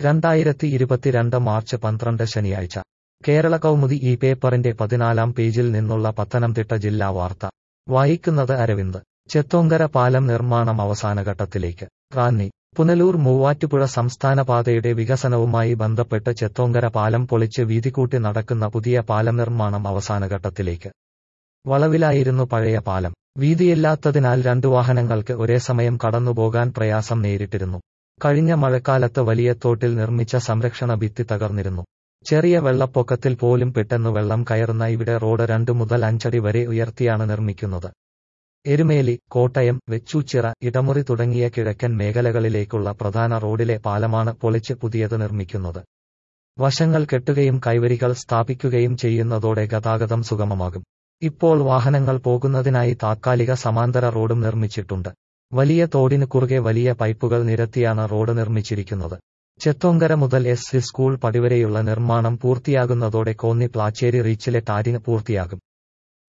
രണ്ടായിരത്തി ഇരുപത്തിരണ്ട് മാർച്ച് പന്ത്രണ്ട് ശനിയാഴ്ച കേരള കൗമുദി ഈ പേപ്പറിന്റെ പതിനാലാം പേജിൽ നിന്നുള്ള പത്തനംതിട്ട ജില്ലാ വാർത്ത വായിക്കുന്നത് അരവിന്ദ് ചെത്തോങ്കര പാലം നിർമ്മാണം അവസാനഘട്ടത്തിലേക്ക് റാന്നി പുനലൂർ മൂവാറ്റുപുഴ സംസ്ഥാന പാതയുടെ വികസനവുമായി ബന്ധപ്പെട്ട് ചെത്തോങ്കര പാലം പൊളിച്ച് വീതികൂട്ടി നടക്കുന്ന പുതിയ പാലം നിർമ്മാണം അവസാനഘട്ടത്തിലേക്ക് വളവിലായിരുന്നു പഴയ പാലം വീതിയില്ലാത്തതിനാൽ രണ്ടു വാഹനങ്ങൾക്ക് ഒരേ സമയം കടന്നുപോകാൻ പ്രയാസം നേരിട്ടിരുന്നു കഴിഞ്ഞ മഴക്കാലത്ത് വലിയ തോട്ടിൽ നിർമ്മിച്ച സംരക്ഷണ ഭിത്തി തകർന്നിരുന്നു ചെറിയ വെള്ളപ്പൊക്കത്തിൽ പോലും പെട്ടെന്ന് വെള്ളം കയറുന്ന ഇവിടെ റോഡ് രണ്ടു മുതൽ അഞ്ചടി വരെ ഉയർത്തിയാണ് നിർമ്മിക്കുന്നത് എരുമേലി കോട്ടയം വെച്ചൂച്ചിറ ഇടമുറി തുടങ്ങിയ കിഴക്കൻ മേഖലകളിലേക്കുള്ള പ്രധാന റോഡിലെ പാലമാണ് പൊളിച്ച് പുതിയത് നിർമ്മിക്കുന്നത് വശങ്ങൾ കെട്ടുകയും കൈവരികൾ സ്ഥാപിക്കുകയും ചെയ്യുന്നതോടെ ഗതാഗതം സുഗമമാകും ഇപ്പോൾ വാഹനങ്ങൾ പോകുന്നതിനായി താത്കാലിക സമാന്തര റോഡും നിർമ്മിച്ചിട്ടുണ്ട് വലിയ തോടിന് കുറുകെ വലിയ പൈപ്പുകൾ നിരത്തിയാണ് റോഡ് നിർമ്മിച്ചിരിക്കുന്നത് ചെത്തോങ്കര മുതൽ എസ് സി സ്കൂൾ പടിവരെയുള്ള നിർമ്മാണം പൂർത്തിയാകുന്നതോടെ കോന്നി പ്ലാച്ചേരി റീച്ചിലെ ടാരിങ് പൂർത്തിയാകും